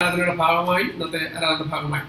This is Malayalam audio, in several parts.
ആരാധനയുടെ ഭാഗമായി ഇന്നത്തെ ആരാധന ഭാഗമായി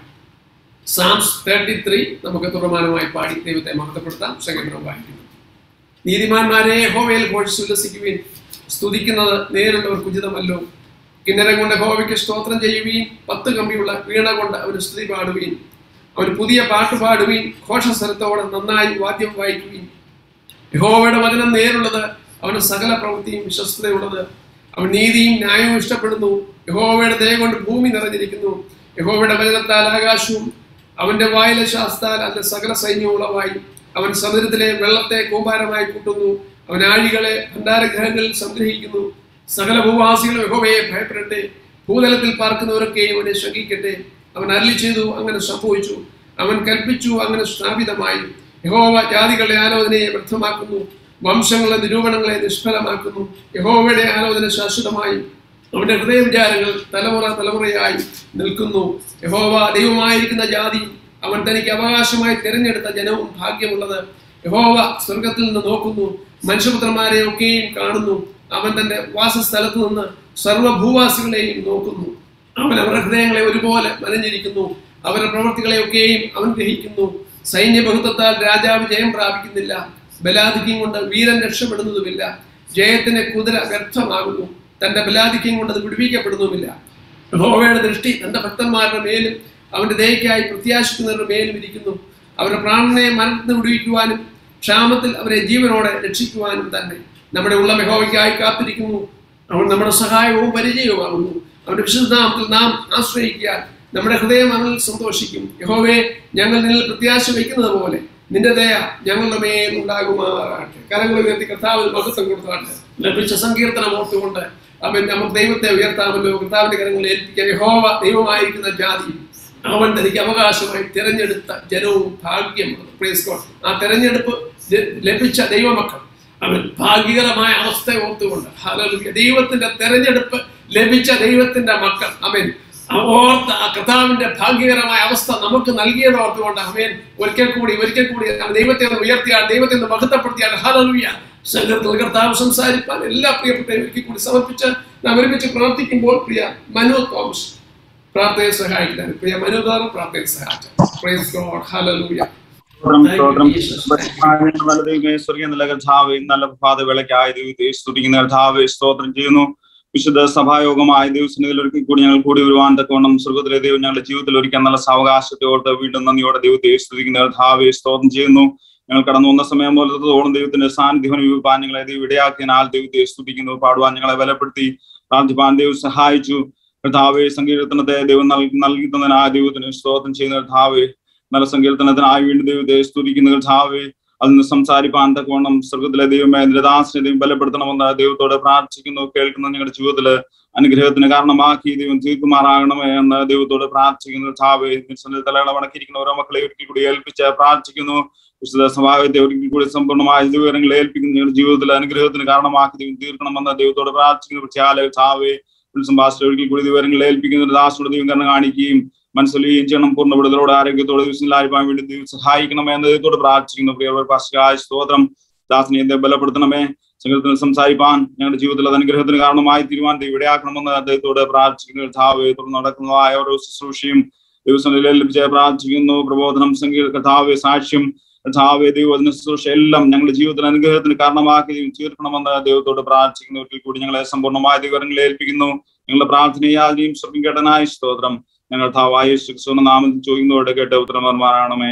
സാംസ് തേർട്ടി ത്രീ നമുക്ക് തുടർമാനമായി പാടി ദൈവത്തെ മഹത്വപ്പെടുത്താം സംഗീതം വായിക്കുന്നു നീതിമാന്മാരെ ഹോവയിൽ ഘോഷിച്ചുല്ലസിക്കുവീൻ സ്തുതിക്കുന്നത് നേരിടുന്നവർക്ക് ഉചിതമല്ലോ കിന്നരം കൊണ്ട് ഹോവയ്ക്ക് സ്തോത്രം ചെയ്യുവീൻ പത്ത് കമ്പിയുള്ള വീണ കൊണ്ട് അവന് സ്തുതി പാടുവീൻ അവന് പുതിയ പാട്ട് പാടുവീൻ ഘോഷസ്ഥലത്തോടെ നന്നായി വാദ്യം വായിക്കുവീൻ യഹോവയുടെ വചനം നേരുള്ളത് അവന് സകല പ്രവൃത്തിയും വിശ്വസ്തതയുള്ളത് അവൻ നീതിയും ന്യായവും ഇഷ്ടപ്പെടുന്നു യഹോവയുടെ ദയ കൊണ്ട് ഭൂമി നിറഞ്ഞിരിക്കുന്നു യഹോവയുടെ വചനത്താൽ ആകാശവും അവന്റെ വായിലെ ശാസ്താൽ അതിന്റെ സകല സൈന്യവും ഉളവായി അവൻ സമുദ്രത്തിലെ വെള്ളത്തെ കൂമ്പാരമായി കൂട്ടുന്നു അവൻ ആഴികളെ ഭണ്ഡാരഗ്രഹങ്ങളിൽ സംഗ്രഹിക്കുന്നു സകല ഭൂവാസികളും യഹോവയെ ഭയപ്പെടട്ടെ ഭൂതലത്തിൽ പാർക്കുന്നവരൊക്കെയും അവനെ ശങ്കിക്കട്ടെ അവൻ അരളി ചെയ്തു അങ്ങനെ സംഭവിച്ചു അവൻ കൽപ്പിച്ചു അങ്ങനെ സ്ഥാപിതമായി യഹോവ ജാതികളുടെ ആലോചനയെ വ്യർത്ഥമാക്കുന്നു വംശങ്ങളുടെ നിരൂപണങ്ങളെ നിഷ്ഫലമാക്കുന്നു യഹോവയുടെ ആലോചന ശാശ്വതമായി അവന്റെ ഹൃദയ വിചാരങ്ങൾ തലമുറ തലമുറയായി നിൽക്കുന്നു യഹോവ ദൈവമായിരിക്കുന്ന ജാതി അവൻ തനിക്ക് അവകാശമായി തിരഞ്ഞെടുത്ത ജനവും ഭാഗ്യമുള്ളത് യഹോവ സ്വർഗത്തിൽ നിന്ന് നോക്കുന്നു മനുഷ്യപുത്രന്മാരെ ഒക്കെയും കാണുന്നു അവൻ തന്റെ വാസസ്ഥലത്ത് നിന്ന് സർവ്വഭൂവാസികളെയും നോക്കുന്നു അവൻ അവരുടെ ഹൃദയങ്ങളെ ഒരുപോലെ മനഞ്ഞിരിക്കുന്നു അവരുടെ പ്രവൃത്തികളെ ഒക്കെയും അവൻ ഗ്രഹിക്കുന്നു സൈന്യബഹുത്വത്താൽ രാജാവ് ജയം പ്രാപിക്കുന്നില്ല ബലാധിക്യം കൊണ്ട് വീരൻ രക്ഷപ്പെടുന്നതുമില്ല ജയത്തിന്റെ കുതിര വ്യർത്ഥമാകുന്നു തന്റെ ബലാധിക്യം കൊണ്ട് അത് വിടുവിക്കപ്പെടുന്നതുമില്ല യഹോവയുടെ ദൃഷ്ടി തന്റെ ഭക്തന്മാരുടെ മേലും അവന്റെ ദയക്കായി പ്രത്യാശിക്കുന്നവരുടെ മേലും ഇരിക്കുന്നു അവരുടെ പ്രാണനെ മരണത്തിന് വിടുവിക്കുവാനും ക്ഷാമത്തിൽ അവരെ ജീവനോടെ രക്ഷിക്കുവാനും തന്നെ നമ്മുടെ ഉള്ള യഹോവയ്ക്കായി കാത്തിരിക്കുന്നു അവൻ നമ്മുടെ സഹായവും പരിചയവുമാകുന്നു അവന്റെ വിശുദ്ധനാമത്തിൽ നാം ആശ്രയിക്കാൻ നമ്മുടെ ഹൃദയം അവനിൽ സന്തോഷിക്കും യഹോവേ ഞങ്ങൾ നിന്നിൽ പ്രത്യാശ വയ്ക്കുന്നത് പോലെ നിന്റെ ദയ ഞങ്ങളുടെ മേൽ ഉണ്ടാകുമാറാകട്ടെ കരങ്ങൾ ഉയർത്തി കർത്താവിൽ മഹത്വം കൊടുത്താട്ടെ ലഭിച്ച സങ്കീർത്തനം ഓർത്തുകൊണ്ട് അവൻ നമുക്ക് ദൈവത്തെ ഉയർത്താമല്ലോ കർത്താവിന്റെ കരങ്ങളിൽ ഏൽപ്പിക്കാൻ യഹോവ ദൈവമായിരിക്കുന്ന ജാതിയും അവൻ തനിക്ക് അവകാശമായി തിരഞ്ഞെടുത്ത ജനവും ഭാഗ്യമാണ് പ്രൈസ് ഗോഡ് ആ തെരഞ്ഞെടുപ്പ് ല- ലഭിച്ച ദൈവമക്കൾ അവൻ ഭാഗ്യകരമായ അവസ്ഥ ഓർത്തുകൊണ്ട് ഹല്ലേലൂയ ദൈവത്തിന്റെ തെരഞ്ഞെടുപ്പ് ലഭിച്ച ദൈവത്തിന്റെ മക്കൾ അവൻ ഓർത്ത ആ കർത്താവിന്റെ ഭാഗ്യകരമായ അവസ്ഥ നമുക്ക് നൽകിയത് ഓർത്തുകൊണ്ട് അവൻ ഒരിക്കൽ കൂടി ഒരിക്കൽ കൂടി അവൻ ദൈവത്തെ ഒന്ന് ഉയർത്തിയാൽ ദൈവത്തെ ഒന്ന് മഹത്വപ്പെടുത്തിയാൽ ഹലലുയ സംഘത്തിൽ കർത്താവ് സംസാരിപ്പാൻ എല്ലാ പ്രിയപ്പെട്ടവരും ഒരിക്കൽ കൂടി സമർപ്പിച്ച് നാം ഒരുമിച്ച് പ്രാർത്ഥിക്കുമ്പോൾ പ്രിയ മനു തോമസ് പ്രാർത്ഥനയെ സഹായിക്കാൻ പ്രിയ മനുദാനം പ്രാർത്ഥനയെ സഹായിച്ചു പ്രൈസ് ഗോഡ് ഹല്ലേലൂയ സ്തോത്രം Thank you, സ്തോത്രം Jesus. ഞങ്ങളുടെ നല്ല ദൈവമേ സ്വർഗീയ നല്ല കർത്താവേ നല്ല പ്രഭാത വേളയ്ക്കായ ദൈവത്തെ സ്തുതിക്കുന്ന കർത്താവേ സ്തോത്രം ചെയ്യുന്നു വിശുദ്ധ സഭായോഗമായ ദിവസങ്ങളിൽ ഒരിക്കൽ കൂടി ഞങ്ങൾ കൂടി വരുവാൻ തക്കവണ്ണം സ്വർഗത്തിലെ ദൈവം ഞങ്ങളുടെ ജീവിതത്തിൽ ഒരിക്കൽ നല്ല സാവകാശത്തെ ഓർത്ത് വീണ്ടും നന്ദിയോടെ ദൈവത്തെ സ്തുതിക്കുന്ന കർത്താവേ സ്തോത്രം ചെയ്യുന്നു ഞങ്ങൾ കടന്നു വന്ന സമയം പോലത്തോളം ദൈവത്തിന്റെ സാന്നിധ്യം അനുഭവിപ്പാൻ ഞങ്ങളെ ദൈവം ഇടയാക്കിയനാൽ ദൈവത്തെ സ്തുതിക്കുന്നു പാടുവാൻ ഞങ്ങളെ ബലപ്പെടുത്തി പ്രാർത്ഥിപ്പാൻ ദൈവം സഹായിച്ചു കർത്താവേ സങ്കീർത്തനത്തെ ദൈവം നൽകി നൽകി തന്നതിന് ആ ദൈവത്തിന് സ്തോത്രം ചെയ്യുന്ന കർത്താവേ നല്ല സങ്കീർത്തനത്തിനായി വീണ്ടും ദൈവത്തെ സ്തുതിക്കുന്ന കർത്താവേ അതിന് സംസാരിപ്പാൻ തക്കവണ്ണം സ്വർഗത്തിലെ ദൈവമേ അതിന്റെ ദാസിനെ ദൈവം ബലപ്പെടുത്തണമെന്ന് ദൈവത്തോട് പ്രാർത്ഥിക്കുന്നു കേൾക്കുന്ന ഞങ്ങളുടെ ജീവിതത്തില് അനുഗ്രഹത്തിന് കാരണമാക്കി ദൈവം തീർക്കുമാറാകണമേ എന്ന് ദൈവത്തോട് പ്രാർത്ഥിക്കുന്നു കർത്താവേ തലകളെ വണക്കിയിരിക്കുന്ന ഓരോ മക്കളെ ഒരിക്കൽ കൂടി ഏൽപ്പിച്ച് പ്രാർത്ഥിക്കുന്നു വിശുദ്ധ സഭാവത്തെ ഒരിക്കൽ കൂടി സമ്പൂർണ്ണമായ വിവരങ്ങൾ ഏൽപ്പിക്കുന്ന ഞങ്ങളുടെ ജീവിതത്തിൽ അനുഗ്രഹത്തിന് കാരണമാക്കി ദൈവം തീർക്കണമെന്ന് ദൈവത്തോട് പ്രാർത്ഥിക്കുന്നു പക്ഷേ ചാവേ സംഭാഷണ ഒരിക്കൽ കൂടി വിവരങ്ങൾ ഏൽപ്പിക്കുന്ന ദാസോട് ദൈവം കരണം കാണിക്കുകയും മനസ്സിലുകയും ചെയ്യണം പൂർണ്ണ വിടുതലോടെ ആരോഗ്യത്തോടെ ദിവസങ്ങളിലായിരിക്കാൻ വേണ്ടി ദൈവം സഹായിക്കണമേ എന്ന് ദൈവത്തോട് പ്രാർത്ഥിക്കുന്നു പ്രിയവർ പാസ്കായ സ്തോത്രം ദാസിനെ എന്തേ ബലപ്പെടുത്തണമേ സംഘത്തിൽ സംസാരിപ്പാൻ ഞങ്ങളുടെ ജീവിതത്തിൽ അത് അനുഗ്രഹത്തിന് കാരണമായി തീരുമാനം ഇവിടെയാക്കണമെന്ന് അദ്ദേഹത്തോട് പ്രാർത്ഥിക്കുന്നു കർത്താവ് തുടർന്ന് നടക്കുന്നതായ ഓരോ ശുശ്രൂഷയും ദിവസങ്ങളിൽ ലഭിച്ച പ്രാർത്ഥിക്കുന്നു പ്രബോധനം സംഗീത കർത്താവ് സാക്ഷ്യം കർത്താവ് ദൈവത്തിന് ശുശ്രൂഷ എല്ലാം ഞങ്ങളുടെ ജീവിതത്തിൽ അനുഗ്രഹത്തിന് കാരണമാക്കി ദൈവം തീർക്കണമെന്ന് ദൈവത്തോട് പ്രാർത്ഥിക്കുന്നു ഒരിക്കൽ കൂടി ഞങ്ങളെ സമ്പൂർണ്ണമായ ദൈവങ്ങളിൽ ഏൽപ്പിക്കുന്നു ഞങ്ങളുടെ പ്രാർത്ഥനയാതെയും സ്വർഗം കേട്ടനായ സ്തോത്രം ഞങ്ങൾ താവായ ശിക്ഷണ നാമത്തിൽ ചോദിക്കുന്നതോടെ കേട്ട ഉത്തരം നിർമ്മാണമേ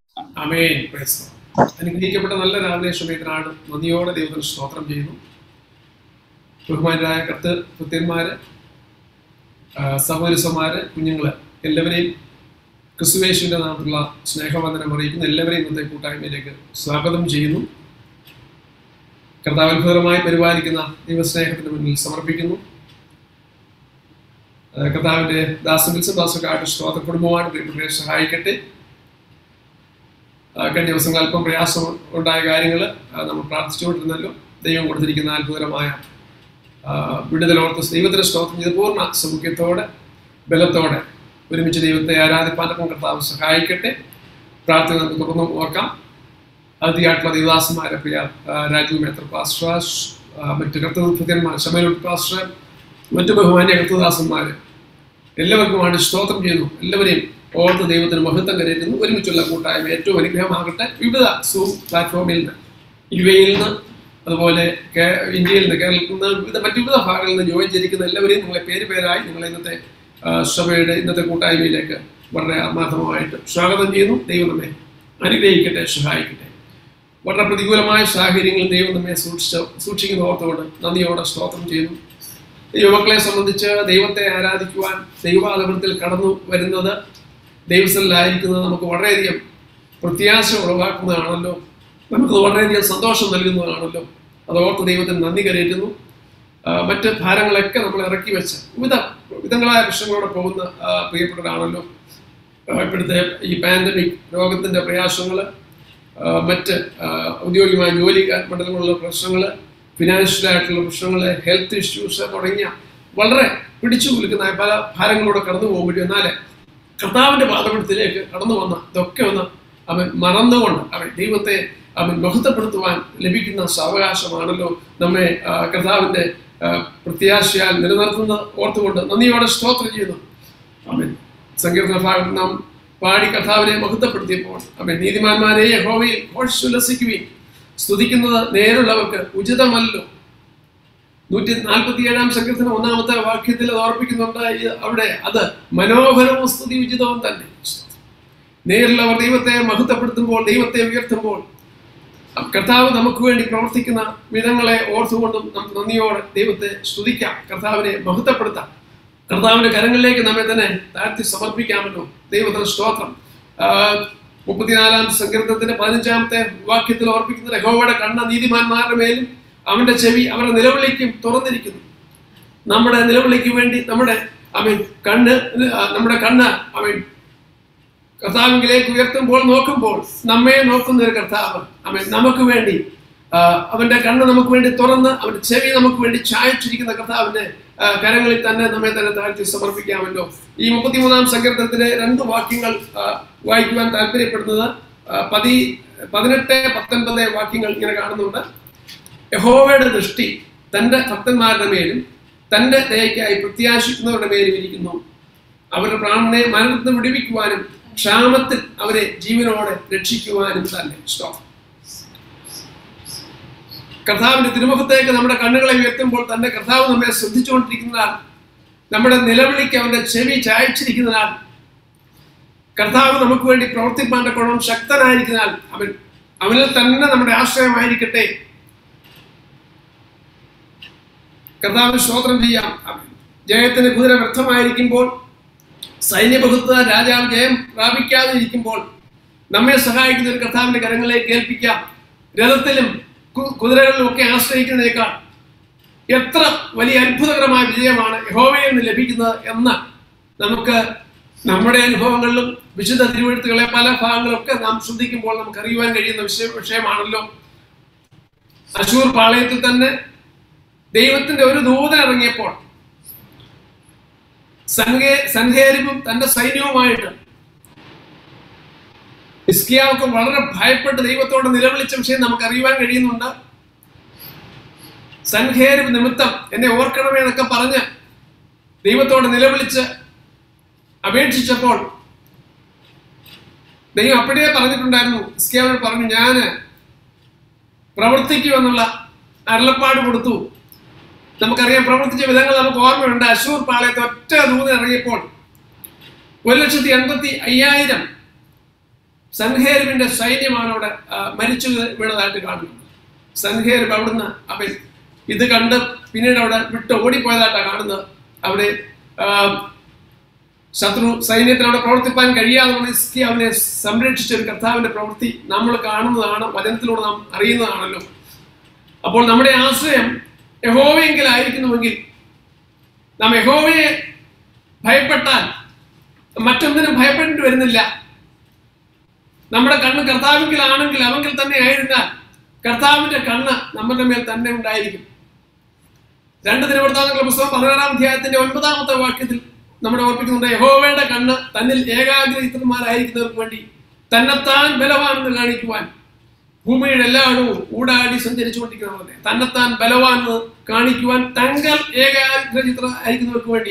അമേൻ പ്രൈസ് ഗോഡ്. അനുഗ്രഹിക്കപ്പെട്ട നല്ല രാവിലെ സമയത്തിനാണ് നന്ദിയോടെ ദൈവത്തിന് സ്തോത്രം ചെയ്യുന്നു ബഹുമാനരായ കത്ത് കൃത്യന്മാര് സഹോദരന്മാര് കുഞ്ഞുങ്ങള് എല്ലാവരെയും ക്രിസ്തുവേശുവിന്റെ നാമത്തിലുള്ള സ്നേഹവന്ദനം അറിയിക്കുന്ന എല്ലാവരെയും ഇന്നത്തെ കൂട്ടായ്മയിലേക്ക് സ്വാഗതം ചെയ്യുന്നു കർത്താവ് അത്ഭുതമായി പരിപാലിക്കുന്ന ദൈവസ്നേഹത്തിന് മുന്നിൽ സമർപ്പിക്കുന്നു ആ, കർത്താവിന്റെ ദാസൻ വിൽസൺ ദാസക്കായിട്ട് സ്തോത്ര കുടുംബമായിട്ട് ദൈവത്തെ സഹായിക്കട്ടെ ആ, കഴിഞ്ഞ ദിവസങ്ങൾ അല്പം പ്രയാസം ഉണ്ടായ കാര്യങ്ങൾ നമ്മൾ പ്രാർത്ഥിച്ചുകൊണ്ടിരുന്നല്ലോ ദൈവം കൊടുത്തിരിക്കുന്ന അത്ഭുതകരമായ ആ, വിടുതലോർത്ത് ദൈവത്തിന് സ്തോത്രം ചെയ്ത് പൂർണ്ണ സൗഖ്യത്തോടെ ബലത്തോടെ ഒരുമിച്ച് ദൈവത്തെ ആരാധിപ്പാനൊപ്പം കർത്താവ് സഹായിക്കട്ടെ പ്രാർത്ഥന നമുക്ക് തുറന്നു ഓർക്കാം അതിഥിയായിട്ടുള്ള ദേവദാസന്മാരെ പ്രിയ ആ, രാജു മേത്ര പാസ്റ്റർ ആ, മറ്റ് കർത്തൃത്യന്മാർ ശമയൂർ പാസ്റ്റർ മറ്റു ബഹുമാന്യ കർത്തദാസന്മാർ എല്ലാവർക്കുമാണ് സ്തോത്രം ചെയ്യുന്നു എല്ലാവരെയും ഓർത്ത് ദൈവത്തിന് മഹത്വം കരയറ്റുന്നു ഒരുമിച്ചുള്ള കൂട്ടായ്മ ഏറ്റവും അനുഗ്രഹമാകട്ടെ വിവിധ സൂം പ്ലാറ്റ്ഫോമിൽ നിന്ന് യു എയിൽ നിന്ന് അതുപോലെ കേ- ഇന്ത്യയിൽ നിന്ന് കേരളത്തിൽ നിന്ന് വിവിധ മറ്റു വിവിധ ഭാഗങ്ങളിൽ നിന്ന് ജോയിൻ ചെയ്തിരിക്കുന്ന എല്ലാവരെയും നിങ്ങളെ പേര് പേരായി നിങ്ങളെ ഇന്നത്തെ ആ, സഭയുടെ ഇന്നത്തെ കൂട്ടായ്മയിലേക്ക് വളരെ ആത്മാർത്ഥമായിട്ട് സ്വാഗതം ചെയ്യുന്നു ദൈവം നമ്മെ അനുഗ്രഹിക്കട്ടെ സഹായിക്കട്ടെ വളരെ പ്രതികൂലമായ സാഹചര്യങ്ങളിൽ ദൈവം നമ്മെ സൂക്ഷിച്ച സൂക്ഷിക്കുന്ന ഓർത്തുകൊണ്ട് നന്ദിയോടെ സ്തോത്രം ചെയ്യുന്നു യുവക്കളെ സംബന്ധിച്ച് ദൈവത്തെ ആരാധിക്കുവാൻ ദൈവാഗമനത്തിൽ കടന്നു വരുന്നത് ദൈവസ്ഥലിലായിരിക്കുന്നത് നമുക്ക് വളരെയധികം പ്രത്യാശ ഉളവാക്കുന്നതാണല്ലോ നമുക്ക് വളരെയധികം സന്തോഷം നൽകുന്നതാണല്ലോ അത് ഓർത്ത് ദൈവത്തിന് നന്ദി കരയറ്റുന്നു ആ, മറ്റ് ഭാരങ്ങളൊക്കെ നമ്മൾ ഇറക്കി വെച്ച് വിവിധ വിധങ്ങളായ പ്രശ്നങ്ങളോടെ പോകുന്ന ആ, പ്രിയപ്പെട്ടവരാണല്ലോ ആ, ഇപ്പോഴത്തെ ഈ പാൻഡമിക് രോഗത്തിൻ്റെ പ്രയാസങ്ങൾ മറ്റ് ആ, ഔദ്യോഗികമായ ജോലി മണ്ഡലങ്ങളിലുള്ള പ്രശ്നങ്ങൾ ഫിനാൻഷ്യലായിട്ടുള്ള പ്രശ്നങ്ങൾ ഹെൽത്ത് ഇഷ്യൂസ് തുടങ്ങിയ വളരെ പിടിച്ചു കുലുക്കുന്ന പല ഭാരങ്ങളിലൂടെ കടന്നു പോകുമ്പോഴും എന്നാൽ കർത്താവിൻ്റെ പാദപീഠത്തിലേക്ക് കടന്നു വന്ന ഇതൊക്കെ ഒന്ന് അവൻ മറന്നുകൊണ്ട് അവൻ ദൈവത്തെ അവൻ മഹത്വപ്പെടുത്തുവാൻ ലഭിക്കുന്ന സാവകാശമാണല്ലോ നമ്മെ ആ, കർത്താവിൻ്റെ ആ, പ്രത്യാശയാൽ നിലനിർത്തുന്നത് ഓർത്തുകൊണ്ട് നന്ദിയോടെ സ്തോത്രം ചെയ്യുന്നു അവൻ സങ്കീർത്തന ഭാഗത്ത് നാം പാടി കർത്താവിനെ മഹത്വപ്പെടുത്തിയപ്പോൾ അവൻ നീതിമാന്മാരെ യഹോവയിൽ ഘോഷിച്ചുല്ലസിക്കുകയും സ്തുതിക്കുന്നത് നേരുള്ളവർക്ക് ഉചിതമല്ലോ നൂറ്റി നാൽപ്പത്തി ഏഴാം സങ്കീർത്തനം ഒന്നാമത്തെ വാക്യത്തിൽ അത് ഓർപ്പിക്കുന്നുണ്ട് ഈ അവിടെ അത് മനോഹരവും സ്തുതി ഉചിതവും തന്നെ നേരിലുള്ളവർ ദൈവത്തെ മഹത്വപ്പെടുത്തുമ്പോൾ ദൈവത്തെ ഉയർത്തുമ്പോൾ കർത്താവ് നമുക്ക് വേണ്ടി പ്രവർത്തിക്കുന്ന വിധങ്ങളെ ഓർത്തുകൊണ്ടും നമുക്ക് നന്ദിയോടെ ദൈവത്തെ സ്തുതിക്കാം കർത്താവിനെ മഹത്വപ്പെടുത്താം കർത്താവിന്റെ കരങ്ങളിലേക്ക് നമ്മെ തന്നെ താഴ്ത്തി സമർപ്പിക്കാമല്ലോ ദൈവത്തിന് സ്തോത്രം ആ, മുപ്പത്തിനാലാം സങ്കീർത്തനത്തിന്റെ പതിനഞ്ചാമത്തെ വാക്യത്തിൽ ഓർപ്പിക്കുന്ന യഹോവയുടെ കണ്ണ നീതിമാന്മാരുടെ മേലും അവന്റെ ചെവി അവരുടെ നിലവിളിക്കും തുറന്നിരിക്കുന്നു നമ്മുടെ നിലവിളിക്ക് വേണ്ടി നമ്മുടെ അവൻ കണ്ണ് ആ, നമ്മുടെ കണ്ണ് അവൻ കർത്താവിലേക്ക് ഉയർത്തുമ്പോൾ നോക്കുമ്പോൾ നമ്മെ നോക്കുന്ന ഒരു കർത്താവ് അവൻ നമുക്ക് വേണ്ടി ആ, അവന്റെ കണ്ണ് നമുക്ക് വേണ്ടി തുറന്ന് അവന്റെ ചെവി നമുക്ക് വേണ്ടി ചായച്ചിരിക്കുന്ന കർത്താവിന്റെ ആ, കരങ്ങളിൽ തന്നെ നമ്മെ തന്നെ താഴ്ത്തി സമർപ്പിക്കാമല്ലോ ഈ മുപ്പത്തിമൂന്നാം സങ്കീർത്തനത്തിലെ രണ്ട് വാക്യങ്ങൾ ആ, വായിക്കുവാൻ താല്പര്യപ്പെടുന്നത് ആ, പതി പതിനെട്ട് പത്തൊൻപത് വാക്യങ്ങൾ ഇങ്ങനെ കാണുന്നുണ്ട് യഹോവയുടെ ദൃഷ്ടി തന്റെ ഭക്തന്മാരുടെ മേലും തന്റെ ദയക്കായി പ്രത്യാശിക്കുന്നവരുടെ മേലും ഇരിക്കുന്നു അവരുടെ പ്രാണനെ മരണത്തിൽ നിന്ന് വിടുവിക്കുവാനും ക്ഷാമത്തിൽ അവരെ ജീവനോടെ രക്ഷിക്കുവാനും തന്നെ സ്റ്റോപ്പ് കർത്താവിന്റെ തിരുമുഖത്തേക്ക് നമ്മുടെ കണ്ണുകളെ ഉയർത്തുമ്പോൾ തന്നെ കർത്താവ് നമ്മെ ശ്രദ്ധിച്ചുകൊണ്ടിരിക്കുന്നതാൽ നമ്മുടെ നിലവിളിക്ക് അവന്റെ ചെവി ചായച്ചിരിക്കുന്നതാൽ കർത്താവ് നമുക്ക് വേണ്ടി പ്രവർത്തിപ്പാൻ കൊള്ളും ശക്തനായിരിക്കുന്നതാൽ അവൻ അവനിൽ തന്നെ നമ്മുടെ ആശ്രയമായിരിക്കട്ടെ കർത്താവിന് സ്തോത്രം ചെയ്യാം ജയത്തിന് കുതിര വ്യർത്ഥമായിരിക്കുമ്പോൾ സൈന്യബഹുത്വ രാജാവ് ജയം പ്രാപിക്കാതെ ഇരിക്കുമ്പോൾ നമ്മെ സഹായിക്കുന്ന ഒരു കർത്താവിന്റെ കരങ്ങളിലേക്ക് ഏൽപ്പിക്കാം രഥത്തിലും കു- കുതിരകളിലും ഒക്കെ ആശ്രയിക്കുന്നതിനേക്കാൾ എത്ര വലിയ അത്ഭുതകരമായ വിജയമാണ് യഹോവയിൽ നിന്ന് ലഭിക്കുന്നത് എന്ന് നമുക്ക് നമ്മുടെ അനുഭവങ്ങളിലും വിശുദ്ധ തിരുവഴുത്തുകളെ പല ഭാഗങ്ങളൊക്കെ നാം ശ്രദ്ധിക്കുമ്പോൾ നമുക്ക് അറിയുവാൻ കഴിയുന്ന വിഷയ വിഷയമാണല്ലോ അശൂർ പാളയത്തിൽ തന്നെ ദൈവത്തിന്റെ ഒരു ദൂതൻ ഇറങ്ങിയപ്പോൾ സൻഹേ സൻഹേരിവും തന്റെ സൈന്യവുമായിട്ട് ഇസ്കിയാവൊക്കെ വളരെ ഭയപ്പെട്ട് ദൈവത്തോട് നിലവിളിച്ച വിഷയം നമുക്ക് അറിയുവാൻ കഴിയുന്നുണ്ട് സൻഹേരിവ് നിമിത്തം എന്നെ ഓർക്കണമേ എന്നൊക്കെ പറഞ്ഞ് ദൈവത്തോട് നിലവിളിച്ച് അപേക്ഷിച്ചപ്പോൾ ദൈവം അപ്പോഴേ പറഞ്ഞിട്ടുണ്ടായിരുന്നു ഇസ്കിയാവിനോട് പറഞ്ഞു ഞാന് പ്രവർത്തിക്കുമെന്നുള്ള അരുളപ്പാട് കൊടുത്തു നമുക്കറിയാം പ്രവർത്തിച്ച വിധങ്ങൾ നമുക്ക് ഓർമ്മയുണ്ട് അശൂർ പാളയത്ത് ഒറ്റ ദൂതൻ ഇറങ്ങിയപ്പോൾ ഒരു ലക്ഷത്തി എൺപത്തി അയ്യായിരം സൻഹേരുവിന്റെ സൈന്യമാണ് അവിടെ ആ, മരിച്ചു വീണതായിട്ട് കാണുന്നത് സൻഹേരുവ് അവിടുന്ന് അവൻ ഇത് കണ്ട് പിന്നീട് അവിടെ വിട്ട് ഓടിപ്പോയതായിട്ടാണ് കാണുന്നത് അവിടെ ആ, ശത്രു സൈന്യത്തിന് അവിടെ പ്രവർത്തിപ്പാൻ കഴിയാതെ വന്ന ഇസ്കി അവനെ സംരക്ഷിച്ച ഒരു കർത്താവിന്റെ പ്രവൃത്തി നമ്മൾ കാണുന്നതാണ് വചനത്തിലൂടെ നാം അറിയുന്നതാണല്ലോ അപ്പോൾ നമ്മുടെ ആശ്രയം യഹോവയെങ്കിലായിരിക്കുന്നുവെങ്കിൽ നാം യഹോവയെ ഭയപ്പെട്ടാൽ മറ്റൊന്നിനും ഭയപ്പെടേണ്ടി വരുന്നില്ല നമ്മുടെ കണ്ണ് കർത്താവിങ്കിലാണെങ്കിൽ അവങ്കിൽ തന്നെ ആയിരുന്നാൽ കർത്താവിന്റെ കണ്ണ് നമ്മുടെ മേൽ തന്നെ ഉണ്ടായിരിക്കും രണ്ട് ദിനവൃത്താന്തങ്ങളുടെ പുസ്തകം പതിനാറാം അധ്യായത്തിന്റെ ഒൻപതാമത്തെ വാക്യത്തിൽ നമ്മുടെ ഓർപ്പിക്കുന്നുണ്ട് യഹോവയുടെ കണ്ണ് തന്നിൽ ഏകാഗ്രഹിതന്മാരായിരിക്കുന്നവർക്ക് വേണ്ടി തന്നെത്താൻ ബലവാനെന്ന് കാണിക്കുവാൻ ഭൂമിയുടെ എല്ലായിടവും ഊടാടി സഞ്ചരിച്ചുകൊണ്ടിരിക്കുന്നവരെ തന്നെത്താൻ ബലവാൻ എന്ന് കാണിക്കുവാൻ തങ്ങൾ ഏകാഗ്രചിത്ര അയക്കുന്നവർക്ക് വേണ്ടി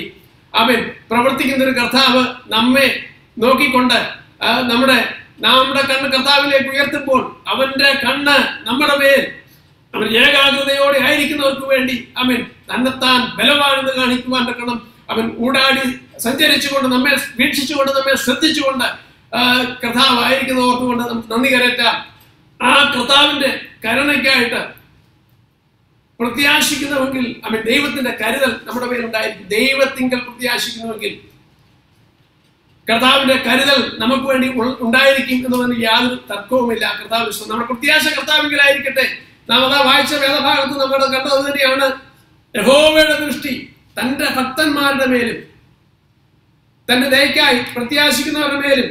അവൻ പ്രവർത്തിക്കുന്ന ഒരു കർത്താവ് നമ്മെ നോക്കിക്കൊണ്ട് ആ, നമ്മുടെ നമ്മുടെ കണ്ണ് കർത്താവിലേക്ക് ഉയർത്തുമ്പോൾ അവന്റെ കണ്ണ് നമ്മുടെ മേൽ അവൻ ഏകാഗ്രതയോടെ ആയിരിക്കുന്നവർക്ക് വേണ്ടി അവൻ തന്നെത്താൻ ബലവാനെന്ന് കാണിക്കുവാൻ തക്കണം അവൻ ഊടാടി സഞ്ചരിച്ചുകൊണ്ട് നമ്മെ വീക്ഷിച്ചുകൊണ്ട് നമ്മെ ശ്രദ്ധിച്ചുകൊണ്ട് ആ, കർത്താവ് ആയിരിക്കുന്നവർക്ക് കൊണ്ട് നമുക്ക് നന്ദി കരറ്റാം ആ കർത്താവിന്റെ കരുണയ്ക്കായിട്ട് പ്രത്യാശിക്കുന്നുവെങ്കിൽ അവൻ ദൈവത്തിന്റെ കരുതൽ നമ്മുടെ മേലുണ്ടായിരിക്കും ദൈവത്തിങ്കൽ പ്രത്യാശിക്കുന്നുവെങ്കിൽ കർത്താവിന്റെ കരുതൽ നമുക്ക് വേണ്ടി ഉൾ- ഉണ്ടായിരിക്കും എന്നതിന് യാതൊരു തർക്കവുമില്ല കർത്താവ് വിശ്വം നമ്മുടെ പ്രത്യാശ കർത്താവിലായിരിക്കട്ടെ നാം അതാ വായിച്ച വേദഭാഗത്ത് നമ്മുടെ കണ്ടത് തന്നെയാണ് യഹോവയുടെ ദൃഷ്ടി തന്റെ ഭക്തന്മാരുടെ മേലും തന്റെ ദയക്കായി പ്രത്യാശിക്കുന്നവരുടെ മേലും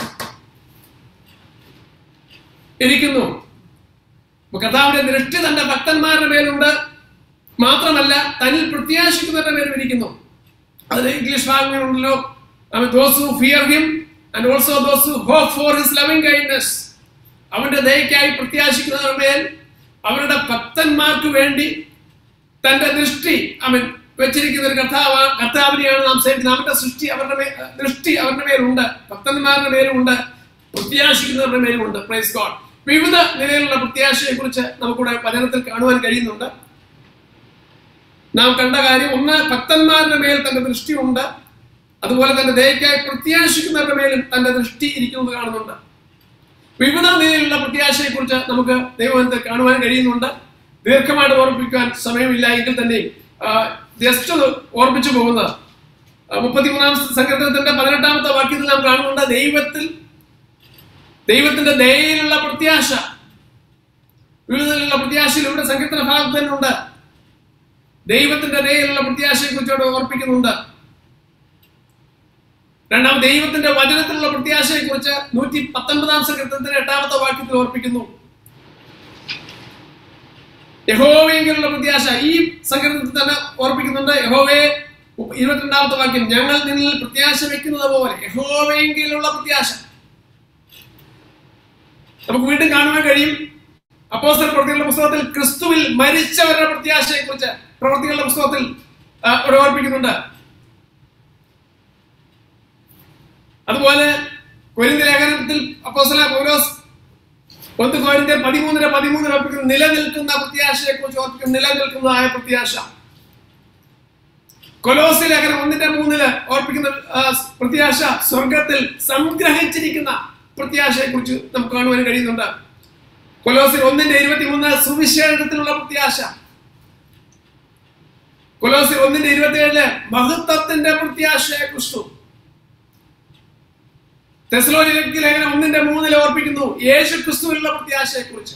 ഇരിക്കുന്നു അപ്പൊ കർത്താവിന്റെ ദൃഷ്ടി തന്റെ ഭക്തന്മാരുടെ മേലുണ്ട് മാത്രമല്ല തന്നിൽ പ്രത്യാശിക്കുന്നവരുടെ മേലും ഇരിക്കുന്നു അതിൽ ഇംഗ്ലീഷ് ഭാഗങ്ങളുണ്ടല്ലോ those who fear him and also those who hope for his loving kindness അവന്റെ ദയക്കായി പ്രത്യാശിക്കുന്നവരുടെ മേൽ അവരുടെ ഭക്തന്മാർക്ക് വേണ്ടി തന്റെ ദൃഷ്ടി അവൻ വെച്ചിരിക്കുന്ന ഒരു കർത്താവ് കർത്താവിനെയാണ് നാം സേവിക്കുന്നത് അവന്റെ സൃഷ്ടി അവരുടെ മേൽ ദൃഷ്ടി അവരുടെ മേലുണ്ട് ഭക്തന്മാരുടെ മേലുമുണ്ട് പ്രത്യാശിക്കുന്നവരുടെ മേലുമുണ്ട് പ്രൈസ് ഗോഡ് വിവിധ നിലയിലുള്ള പ്രത്യാശയെ കുറിച്ച് നമുക്കിവിടെ പഠനത്തിൽ കാണുവാൻ കഴിയുന്നുണ്ട് നാം കണ്ട കാര്യം ഒന്ന് ഭക്തന്മാരുടെ മേൽ തന്റെ ദൃഷ്ടിയുണ്ട് അതുപോലെ തന്നെ ദയക്കായി പ്രത്യാശിക്കുന്നവരുടെ മേലും തന്റെ ദൃഷ്ടി ഇരിക്കുന്നത് കാണുന്നുണ്ട് വിവിധ നിലയിലുള്ള പ്രത്യാശയെ കുറിച്ച് നമുക്ക് ദൈവത്തെ കാണുവാൻ കഴിയുന്നുണ്ട് ദീർഘമായിട്ട് ഓർമ്മിപ്പിക്കാൻ സമയമില്ല എങ്കിൽ തന്നെ ജസ്റ്റ് ഓർമ്മിച്ചു പോകുന്നത് ആ, മുപ്പത്തിമൂന്നാം സങ്കീർത്തനത്തിന്റെ പതിനെട്ടാമത്തെ വാക്യത്തിൽ നാം കാണുന്നുണ്ട് ദൈവത്തിൽ ദൈവത്തിന്റെ ദയയിലുള്ള പ്രത്യാശ വിവിധ നിലയിലുള്ള പ്രത്യാശയിൽ ഇവിടെ സങ്കീർത്തന ഭാഗത്ത് തന്നെ ഉണ്ട് ദൈവത്തിന്റെ ദയയിലുള്ള പ്രത്യാശയെ കുറിച്ച് അവിടെ ഓർപ്പിക്കുന്നുണ്ട് രണ്ടാം ദൈവത്തിന്റെ വചനത്തിലുള്ള പ്രത്യാശയെ കുറിച്ച് നൂറ്റി പത്തൊൻപതാം സങ്കീർത്തനത്തിന്റെ എട്ടാമത്തെ വാക്യത്തിൽ ഓർപ്പിക്കുന്നു യഹോവയെങ്കിലുള്ള പ്രത്യാശ ഈ സങ്കീർത്തനത്തിൽ തന്നെ ഓർപ്പിക്കുന്നുണ്ട് യഹോവയെ ഇരുപത്തിരണ്ടാമത്തെ വാക്യം ഞങ്ങൾ നിന്നിൽ പ്രത്യാശ വെക്കുന്നത് പോലെ യഹോവയെങ്കിലുള്ള പ്രത്യാശ നമുക്ക് വീണ്ടും കാണുവാൻ കഴിയും അപ്പോസ്തല പ്രവൃത്തികളുടെ പുസ്തകത്തിൽ ക്രിസ്തുവിൽ മരിച്ചവരുടെ പ്രത്യാശയെ കുറിച്ച് പ്രവൃത്തികളുടെ പുസ്തകത്തിൽ ആ, അവിടെ ഓർപ്പിക്കുന്നുണ്ട് അതുപോലെ കൊരിന്ത ലേഖനത്തിൽ അപ്പോസ്തല പൗലോസ് ഒന്ന് കോരിന്റെ പതിമൂന്നിന് പതിമൂന്നിന് ഓർപ്പിക്കുന്ന നിലനിൽക്കുന്ന പ്രത്യാശയെ കുറിച്ച് ഓർപ്പിക്കുന്ന നിലനിൽക്കുന്നതായ പ്രത്യാശ കൊലോസി ലേഖനം ഒന്നിന്റെ മൂന്നില് ഓർപ്പിക്കുന്ന ആ, പ്രത്യാശ സ്വർഗത്തിൽ സംഗ്രഹിച്ചിരിക്കുന്ന പ്രത്യാശയെ കുറിച്ച് നമുക്ക് കാണുവാൻ കഴിയുന്നുണ്ട് കൊലോസിൽ ഒന്നിന്റെ ഇരുപത്തിമൂന്ന് സുവിശേഷത്തിലുള്ള പ്രത്യാശ കൊലോസിൽ ഒന്നിന്റെ ഇരുപത്തിയേഴില് മഹത്വത്തിന്റെ പ്രത്യാശയെ കുറിച്ചു തെസ്ലോനിക്ക് ലേഖനം ഒന്നിന്റെ മൂന്നിൽ ഓർപ്പിക്കുന്നു യേശു ക്രിസ്തുവിലുള്ള പ്രത്യാശയെ കുറിച്ച്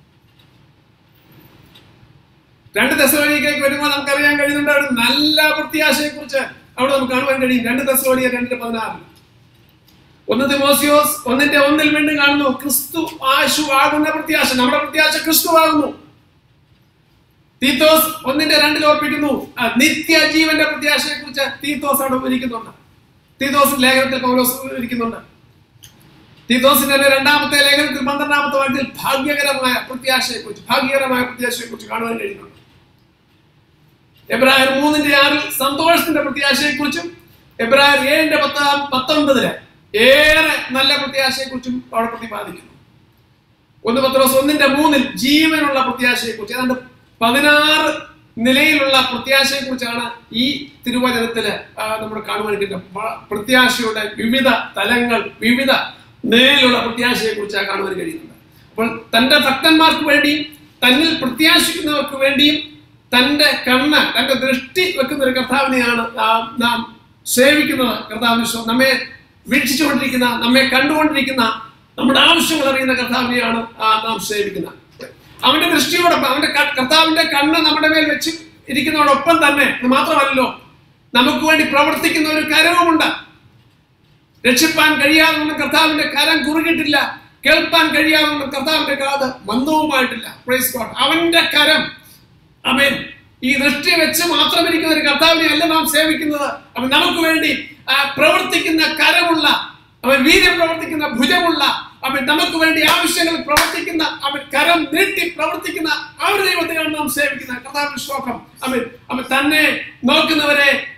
രണ്ട് തെസ്ലോനിക്കേക്ക് വരുമ്പോൾ നമുക്കറിയാൻ കഴിയുന്നുണ്ട് അവിടെ നല്ല പ്രത്യാശയെ കുറിച്ച് അവിടെ നമുക്ക് കാണുവാൻ കഴിയും രണ്ട് തെസ്ലോനിയ രണ്ടിന്റെ പതിനാറിൽ ഒന്ന് തിമോസിയോസ് ഒന്നിന്റെ ഒന്നിൽ വീണ്ടും കാണുന്നു ക്രിസ്തു ആശു ആകുന്ന പ്രത്യാശ നമ്മുടെ പ്രത്യാശ ക്രിസ്തു ആകുന്നു തീത്തോസ് ഒന്നിന്റെ രണ്ടിൽ ഓർപ്പിക്കുന്നു ആ, നിത്യജീവന്റെ പ്രത്യാശയെ കുറിച്ച് തീത്തോസ് അവിടെ ഇരിക്കുന്നുണ്ട് തീത്തോസ് ലേഖനത്തിൽ പൗലോസ് ഇരിക്കുന്നുണ്ട് തീത്തോസിന്റെ തന്നെ രണ്ടാമത്തെ ലേഖനത്തിൽ പന്ത്രണ്ടാമത്തെ വാക്യത്തിൽ ഭാഗ്യകരമായ പ്രത്യാശയെ കുറിച്ച് ഭാഗ്യകരമായ പ്രത്യാശയെ കുറിച്ച് കാണുവാൻ കഴിയുന്നുണ്ട് എബ്രായർ മൂന്നിന്റെ ആറിൽ സന്തോഷത്തിന്റെ പ്രത്യാശയെ കുറിച്ചും എബ്രായർ ഏഴിന്റെ പത്താം പത്തൊൻപതില് ഏറെ നല്ല പ്രത്യാശയെ കുറിച്ചും അവിടെ പ്രതിപാദിക്കുന്നു ഒന്ന് പത്രോസ് ഒന്നിന്റെ മൂന്നിൽ ജീവനുള്ള പ്രത്യാശയെ കുറിച്ച് ഏതാണ്ട് പതിനാറ് നിലയിലുള്ള പ്രത്യാശയെ കുറിച്ചാണ് ഈ തിരുവചനത്തില് ആ, നമ്മൾ കാണുവാൻ കഴിയുന്നത് പ- പ്രത്യാശയുടെ വിവിധ തലങ്ങൾ വിവിധ നിലയിലുള്ള പ്രത്യാശയെ കുറിച്ചാണ് കാണുവാൻ കഴിയുന്നത് അപ്പോൾ തന്റെ ഭക്തന്മാർക്ക് വേണ്ടിയും തന്നിൽ പ്രത്യാശിക്കുന്നവർക്ക് വേണ്ടിയും തന്റെ കണ്ണ് തന്റെ ദൃഷ്ടി വെക്കുന്ന ഒരു കർത്താവിനെയാണ് ആ, നാം സേവിക്കുന്നത് കർത്താവിന് വിശ്വ- നമ്മെ വീക്ഷിച്ചുകൊണ്ടിരിക്കുന്ന നമ്മെ കണ്ടുകൊണ്ടിരിക്കുന്ന നമ്മുടെ ആവശ്യങ്ങൾ അറിയുന്ന കർത്താവിനെയാണ് ആ, നാം സേവിക്കുന്നത് അവന്റെ ദൃഷ്ടിയോടൊപ്പം അവന്റെ ക- കർത്താവിന്റെ കണ്ണ് നമ്മുടെ മേൽ വെച്ച് ഇരിക്കുന്നതോടൊപ്പം തന്നെ ഇത് മാത്രമല്ലല്ലോ നമുക്ക് വേണ്ടി പ്രവർത്തിക്കുന്ന ഒരു കരവുമുണ്ട് രക്ഷിപ്പാൻ കഴിയാതെ കർത്താവിന്റെ കരം കുറുകിയിട്ടില്ല കേൾപ്പാൻ കഴിയാതെ കർത്താവിന്റെ കാത് മന്ദവുമായിട്ടില്ല പ്രൈസ് ഗോഡ് അവന്റെ കരം അവൻ ഈ ദൃഷ്ടി വെച്ച് മാത്രം ഇരിക്കുന്ന ഒരു കർത്താവിനെ അല്ല നാം സേവിക്കുന്നത് അവൻ നമുക്ക് വേണ്ടി ആ, പ്രവർത്തിക്കുന്ന കരമുള്ള അവൻ വീര്യം പ്രവർത്തിക്കുന്ന ഭുജമുള്ള അവൻ നമുക്ക് വേണ്ടി ആവശ്യങ്ങൾ പ്രവർത്തിക്കുന്ന അവൻ കരം നീട്ടി പ്രവർത്തിക്കുന്ന ആ ഒരു ദൈവത്തെയാണ് നാം സേവിക്കുന്നത് കർത്താവിന് ശ്ലോകം അവൻ അവൻ തന്നെ നോക്കുന്നവരെ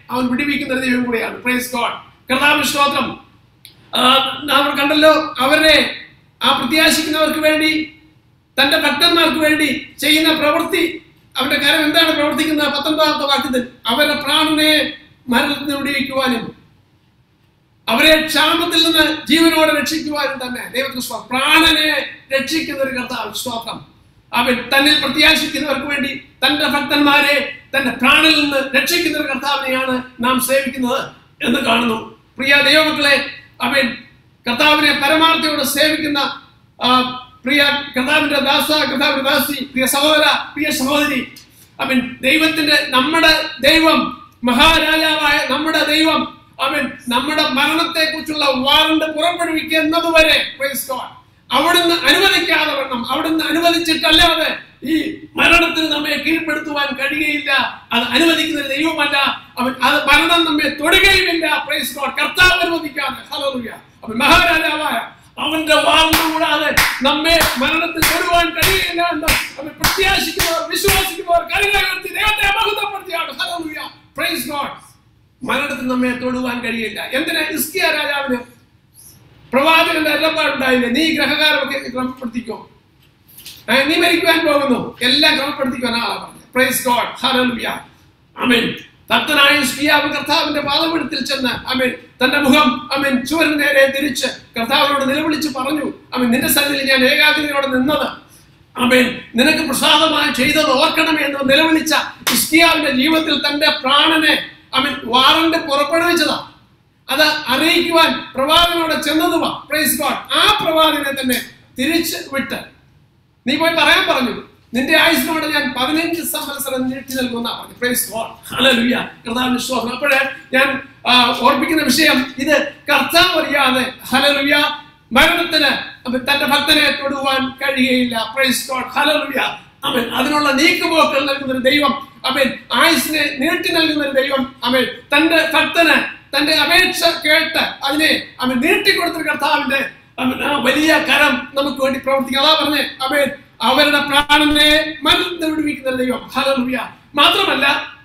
അവൻ വിടിവിക്കുന്ന ഒരു ദൈവം കൂടിയാണ് പ്രൈസ് ഗോഡ് കർത്താവ് സ്തോത്രം ആ, നാം കണ്ടല്ലോ അവരെ ആ പ്രത്യാശിക്കുന്നവർക്ക് വേണ്ടി തന്റെ ഭക്തന്മാർക്ക് വേണ്ടി ചെയ്യുന്ന പ്രവൃത്തി അവന്റെ കാര്യം എന്താണ് പ്രവർത്തിക്കുന്നത് പത്തൊൻപതാമത്തെ വാക്യത്തിൽ അവരുടെ പ്രാണനെ മരണത്തിൽ നിന്ന് വിടിവിക്കുവാനും അവരെ ക്ഷാമത്തിൽ നിന്ന് ജീവനോടെ രക്ഷിക്കുവാനും തന്നെ ദൈവത്തിന് സ്വ പ്രാണനെ രക്ഷിക്കുന്ന ഒരു കർത്താവ് സ്തോത്രം അവൻ തന്നിൽ പ്രത്യാശിക്കുന്നവർക്ക് വേണ്ടി തന്റെ ഭക്തന്മാരെ തന്റെ പ്രാണിൽ നിന്ന് രക്ഷിക്കുന്ന ഒരു കർത്താവിനെയാണ് നാം സേവിക്കുന്നത് എന്ന് കാണുന്നു പ്രിയ ദൈവമക്കളെ അവൻ കർത്താവിനെ പരമാർത്ഥയോടെ സേവിക്കുന്ന ആ, പ്രിയ കർത്താവിന്റെ ദാസ കർത്താവിന്റെ ദാസി പ്രിയ സഹോദര പ്രിയ സഹോദരി അവൻ ദൈവത്തിന്റെ നമ്മുടെ ദൈവം മഹാരാജാവായ നമ്മുടെ ദൈവം അവൻ നമ്മുടെ മരണത്തെ കുറിച്ചുള്ള വാറണ്ട് പുറപ്പെടുവിക്കുന്നത് വരെ praise God. അവിടുന്ന് അനുവദിക്കാതെ വണ്ണം അവിടുന്ന് അനുവദിച്ചിട്ടല്ലാതെ ഈ മരണത്തിന് നമ്മെ കീഴ്പ്പെടുത്തുവാൻ കഴിയുകയില്ല അത് അനുവദിക്കുന്ന ഒരു ദൈവമല്ല അവൻ അത് മരണം നമ്മെ തൊടുകയുമില്ല പ്രൈസ് ഗോഡ് കർത്താവ് അനുവദിക്കാതെ ഹല്ലേലൂയ അവൻ മഹാരാജാവായ അവന്റെ വാർന്നു കൂടാതെ നമ്മെ മരണത്തിൽ തൊടുവാൻ കഴിയില്ല എന്ന് അവൻ പ്രത്യാശിക്കുന്നവർ വിശ്വസിക്കുന്നവർ കരുണ ഉയർത്തി ദൈവത്തെ മഹത്വപ്പെടുത്തിയാണ് ഹല്ലേലൂയ പ്രൈസ് ഗോഡ് മരണത്തിൽ നമ്മെ തൊടുവാൻ കഴിയില്ല എന്തിനാ ഇസ്കിയ രാജാവിന് പ്രവാചകന്റെ അരുളപ്പാടുണ്ടായില്ലേ നീ ഗ്രഹകാരമൊക്കെ ക്രമപ്പെടുത്തിക്കോ ഏ, നീ മരിക്കുവാൻ പോകുന്നു എല്ലാം ക്രമപ്പെടുത്തിക്കുവാൻ ആളാ പറഞ്ഞു പ്രൈസ് ഗോഡ് ഹല്ലേലൂയ ആമേൻ ഭക്തനായ സ്ത്രീയാവ് കർത്താവിന്റെ പാദപീഠത്തിൽ ചെന്ന് അമേൻ തന്റെ മുഖം അമേൻ ചുവരിന് നേരെ തിരിച്ച് കർത്താവിനോട് നിലവിളിച്ച് പറഞ്ഞു അമേൻ നിന്റെ സന്നിധിയിൽ ഞാൻ ഏകാഗ്രതയോടെ നിന്നത് അമേൻ നിനക്ക് പ്രസാദമായി ചെയ്തത് ഓർക്കണമേ എന്ന് നിലവിളിച്ച ഇസ്കിയാവിന്റെ ജീവിതത്തിൽ തന്റെ പ്രാണനെ അമേൻ വാറണ്ട് പുറപ്പെടുവിച്ചതാ അത് അറിയിക്കുവാൻ പ്രവാചകനോട് ചെന്നതുവാ പ്രൈസ് ഗോഡ് ആ പ്രവാചകനെ തന്നെ തിരിച്ച് വിട്ട് നീ പോയി പറയാൻ പറഞ്ഞു നിന്റെ ആയുസിനോട് ഞാൻ പതിനഞ്ച് സംവത്സരം നീട്ടി നൽകുന്ന പറഞ്ഞു പ്രൈസ് ഗോഡ് ഹല്ലേലൂയ കർത്താവിന് സ്തോത്രം അപ്പോഴേ ഞാൻ ആ, ഓർപ്പിക്കുന്ന വിഷയം ഇത് കർത്താവ് അറിയാതെ ഹല്ലേലൂയ മരണത്തിന് അവൻ തന്റെ ഭക്തനെ തൊടുവാൻ കഴിയുകയില്ല പ്രൈസ് ഗോഡ് ഹല്ലേലൂയ അവൻ അതിനുള്ള നീക്കുപോക്കൾ നൽകുന്ന ഒരു ദൈവം അവൻ ആയുസിനെ നീട്ടി നൽകുന്ന ഒരു ദൈവം അവൻ തന്റെ ഭക്തന് തന്റെ അപേക്ഷ കേട്ട് അതിനെ അവൻ നീട്ടിക്കൊടുത്ത കർത്താവിന്റെ അവൻ ആ വലിയ കരം നമുക്ക് വേണ്ടി പ്രവർത്തിക്കുക അതാ പറഞ്ഞേ അവൻ അവരുടെ പ്രാണനെ മരുന്ന് വിടുവിക്കുന്ന ഒരു ദൈവം ഹല്ലേലൂയ മാത്രമല്ല